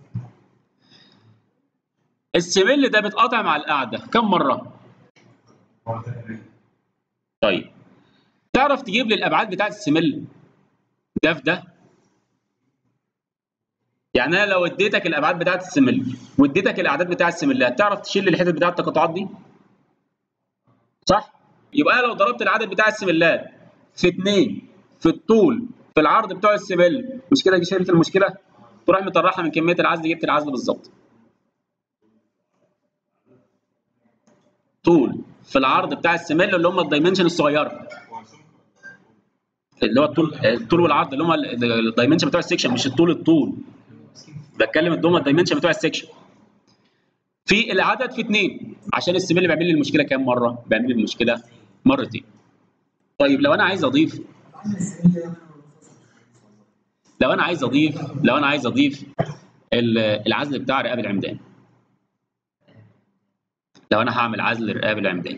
السمل ده بيتقاطع مع القاعده كم مره طيب تعرف تجيب لي الابعاد بتاعت السمل ده في ده يعني انا لو اديتك الابعاد بتاعت السمل واديتك الاعداد بتاع السملات تعرف تشيل الحتت بتاعت التقاطعات دي صح يبقى انا لو ضربت العدد بتاع السملات في 2 في الطول في العرض بتوع السمل مش كده شلت المشكله تروح مطرحها من كميه العزل جبت العزل بالظبط طول في العرض بتاع السمل اللي هم الدايمنشن الصغيره اللي هو الطول الطول والعرض اللي هم الدايمنشن بتوع السكشن مش الطول الطول بتكلم الدوم الدايمنشن بتوع السكشن في العدد في اثنين عشان السمل بيعمل لي المشكله كام مره؟ بيعمل لي المشكله مرتين. طيب لو انا عايز اضيف لو انا عايز اضيف لو انا عايز اضيف العزل بتاع رقاب العمدان لو انا هعمل عزل رقاب العمدان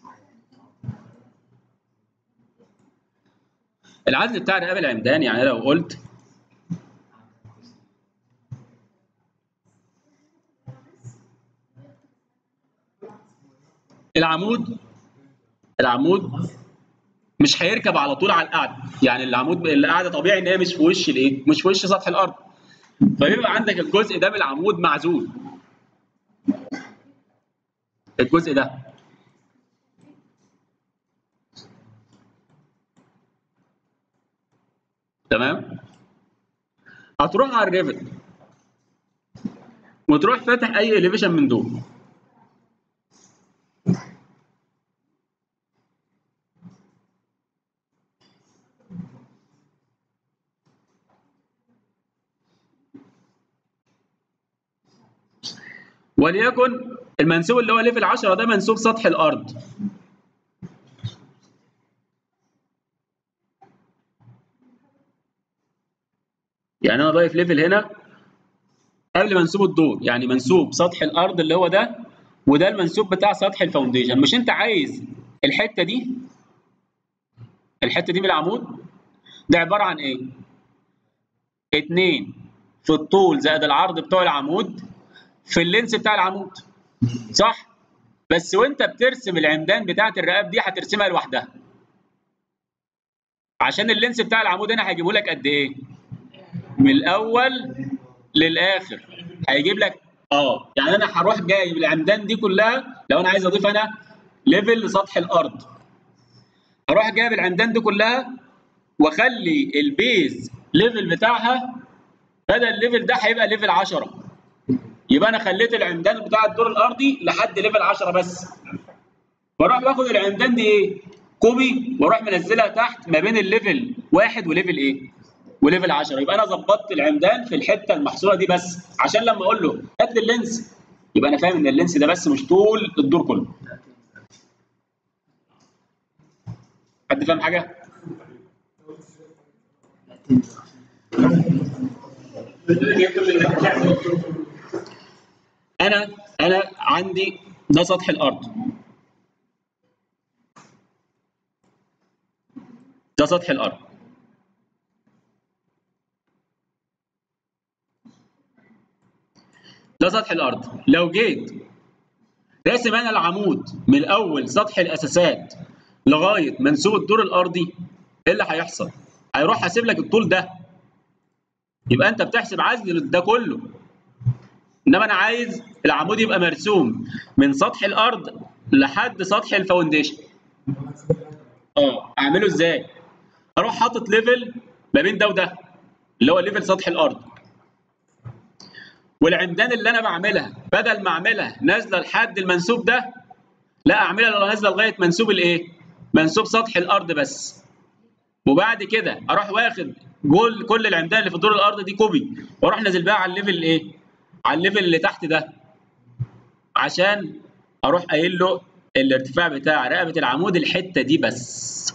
العزل بتاع رقاب العمدان يعني لو قلت العمود العمود مش هيركب على طول على القاعده يعني العمود القاعده طبيعي ان هي مش في وش الايه مش في وش سطح الارض فيبقى عندك الجزء ده من العمود معزول الجزء ده تمام هتروح على الريفت وتروح فاتح اي اليفيشن من دول وليكن المنسوب اللي هو ليفل 10 ده منسوب سطح الارض يعني انا ضايف ليفل هنا قبل منسوب الدور يعني منسوب سطح الارض اللي هو ده وده المنسوب بتاع سطح الفاونديشن مش انت عايز الحته دي الحته دي من العمود ده عباره عن ايه 2 في الطول زائد العرض بتوع العمود في اللينس بتاع العمود صح بس وانت بترسم العمدان بتاعه الرقاب دي هترسمها لوحدها عشان اللينس بتاع العمود هنا هيجيبه لك قد ايه من الاول للاخر هيجيب لك اه يعني انا هروح جايب العمدان دي كلها لو انا عايز اضيف انا ليفل لسطح الارض هروح جايب العمدان دي كلها واخلي البيز ليفل بتاعها بدل الليفل ده هيبقى ليفل 10 يبقى انا خليت العمدان بتاع الدور الارضي لحد ليفل 10 بس بروح باخد العمدان دي ايه كوبي واروح منزلها تحت ما بين الليفل واحد وليفل ايه وليفل 10 يبقى انا ظبطت العمدان في الحته المحصوره دي بس عشان لما اقول له هات لي اللينس يبقى انا فاهم ان اللينس ده بس مش طول الدور كله حد فاهم حاجه انا انا عندي ده سطح الارض ده سطح الارض ده سطح الارض لو جيت راسم انا العمود من اول سطح الاساسات لغايه منسوب الدور الارضي ايه اللي هيحصل هيروح حاسب لك الطول ده يبقى انت بتحسب عزل ده كله انما انا عايز العمود يبقى مرسوم من سطح الارض لحد سطح الفاونديشن اه اعمله ازاي اروح حاطط ليفل ما بين ده وده اللي هو ليفل سطح الارض والعمدان اللي انا بعملها بدل ما اعملها نازله لحد المنسوب ده لا اعملها نازله لغايه منسوب الايه منسوب سطح الارض بس وبعد كده اروح واخد جول كل العمدان اللي في دور الارض دي كوبي واروح نازل بقى على الليفل الايه على الليفل اللي تحت ده عشان اروح قايل له الارتفاع بتاع رقبه العمود الحته دي بس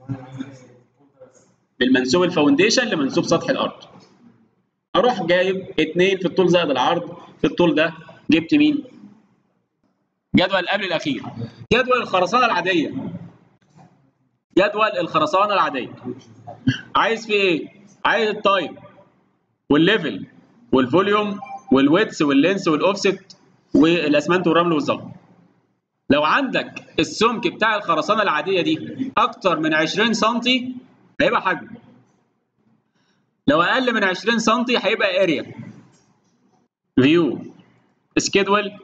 بالمنسوب الفاونديشن لمنسوب سطح الارض اروح جايب اتنين في الطول زائد العرض في الطول ده جبت مين جدول قبل الاخير جدول الخرسانه العاديه جدول الخرسانه العاديه عايز فيه ايه عايز التايم والليفل والفوليوم والويتس واللينس والاوفست والاسمنت والرمل والزلط لو عندك السمك بتاع الخرسانه العاديه دي اكتر من 20 سم هيبقى حجم لو اقل من 20 سم هيبقى اريا فيو سكيدول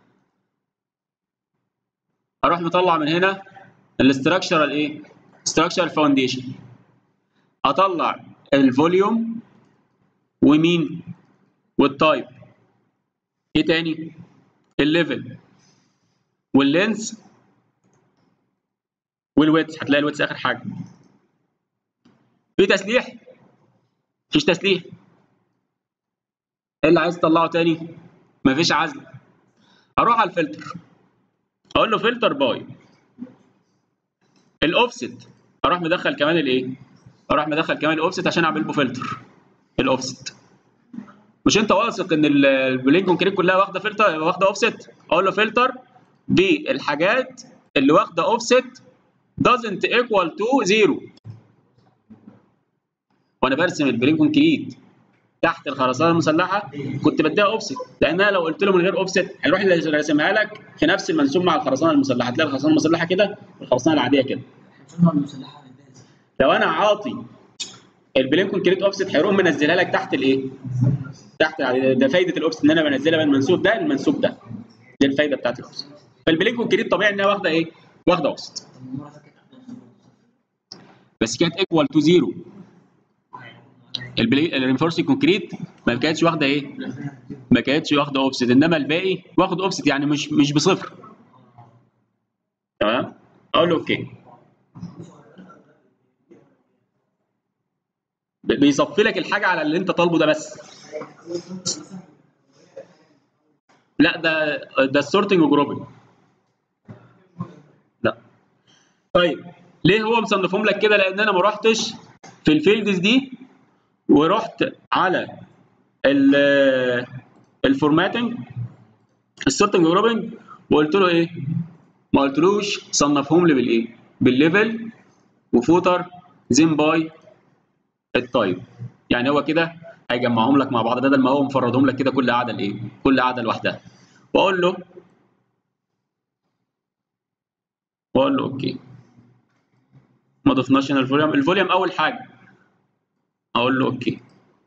اروح مطلع من هنا الاستراكشرال ايه استراكشرال فاونديشن اطلع الفوليوم ومين والتايب ايه تاني الليفل واللينس والويتس هتلاقي الويتس اخر حاجه في تسليح مفيش تسليح ايه اللي عايز تطلعه تاني مفيش عزل اروح على الفلتر اقول له فلتر باي الاوفست اروح مدخل كمان الايه اروح مدخل كمان الاوفست عشان اعمل له فلتر الاوفست مش انت واثق ان البلين كونكريت كلها واخده فلتر واخده اوفست اقول له فلتر بالحاجات اللي واخده اوفست doesn't equal to zero وانا برسم البلين كونكريت تحت الخرسانه المسلحه كنت بديها اوفست لانها لو قلت له من غير اوفست هيروح اللي راسمها لك في نفس المنسوب مع الخرسانه المسلحه هتلاقي الخرسانه المسلحه كده والخرسانه العاديه كده لو انا عاطي البلين كونكريت اوفست هيروح منزلها لك تحت الايه؟ تحت ده فايده الاوفست ان انا بنزلها من المنسوب ده للمنسوب ده دي الفايده بتاعت الاوفست فالبلين كونكريت طبيعي انها واخده ايه؟ واخده اوفست بس كانت ايكوال تو زيرو الرينفورس كونكريت ما كانتش واخده ايه؟ ما كانتش واخده اوفست انما الباقي واخد اوفست يعني مش مش بصفر تمام؟ اقول له اوكي بيصفي لك الحاجه على اللي انت طالبه ده بس لا ده ده السورتنج وجروبنج لا طيب ليه هو مصنفهم لك كده لان انا ما رحتش في الفيلدز دي ورحت على ال الفورماتنج السورتنج وجروبنج وقلت له ايه ما قلتلوش صنفهم لي بالايه بالليفل وفوتر زين باي التايب يعني هو كده هيجمعهم لك مع بعض بدل ما هو مفردهم لك كده كل قاعده لايه كل قاعده لوحدها واقول له واقول له اوكي ما ضفناش هنا الفوليوم الفوليوم اول حاجه اقول له اوكي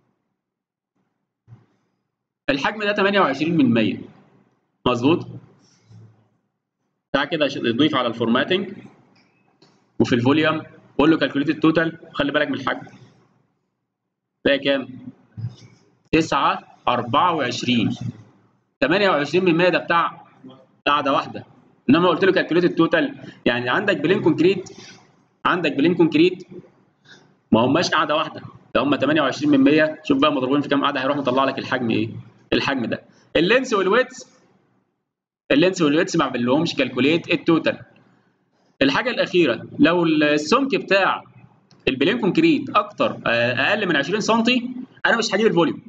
الحجم ده 28 من 100 مظبوط تعال كده تضيف على الفورماتنج وفي الفوليوم قول له كالكوليت التوتال خلي بالك من الحجم ده كام 9 24 28 من 100 ده بتاع قاعده واحده انما قلت له كالكوليت التوتال يعني عندك بلين كونكريت عندك بلين كونكريت ما هماش قاعده واحده ده هم 28 من 100 شوف بقى مضروبين في كام قاعده هيروح مطلع لك الحجم ايه الحجم ده اللينس والويتس اللينس والويتس ما بعملهمش كالكوليت التوتال الحاجه الاخيره لو السمك بتاع البلين كونكريت اكتر اقل من 20 سم انا مش هجيب الفوليوم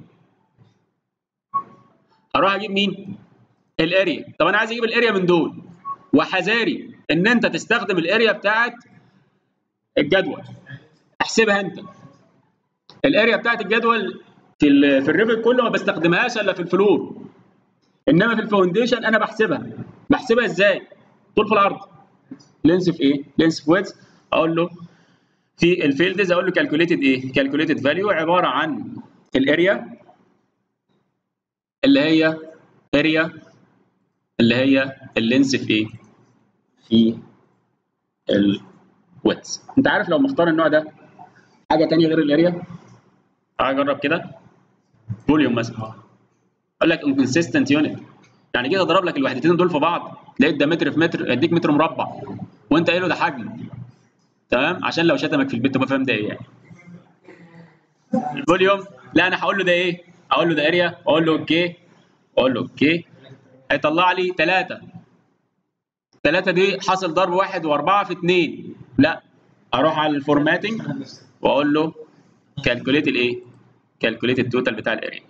هروح اجيب مين الاريا طب انا عايز اجيب الاريا من دول وحذاري ان انت تستخدم الاريا بتاعت الجدول احسبها انت الاريا بتاعت الجدول في ال في الريفت كله ما بستخدمهاش الا في الفلور انما في الفاونديشن انا بحسبها بحسبها ازاي طول في العرض لينس في ايه لينس في ويدز اقول له في الفيلدز اقول له كالكوليتد ايه كالكوليتد فاليو عباره عن الاريا اللي هي اريا اللي هي اللينس في ايه في الويدز انت عارف لو مختار النوع ده حاجه ثانيه غير الاريا تعال اجرب كده فوليوم مثلا اقول لك انكونسيستنت يونت يعني جيت اضرب لك الوحدتين دول في بعض لقيت ده متر في متر اديك متر مربع وانت قايل له ده حجم تمام عشان لو شتمك في البيت تبقى فاهم ده ايه يعني الفوليوم لا انا هقول له ده ايه اقول له ده اريا واقول له اوكي واقول له اوكي هيطلع لي 3 3 دي حاصل ضرب واحد واربعه في 2 لا اروح على الفورماتنج واقول له كالكوليت الايه كالكوليت التوتال بتاع الاريا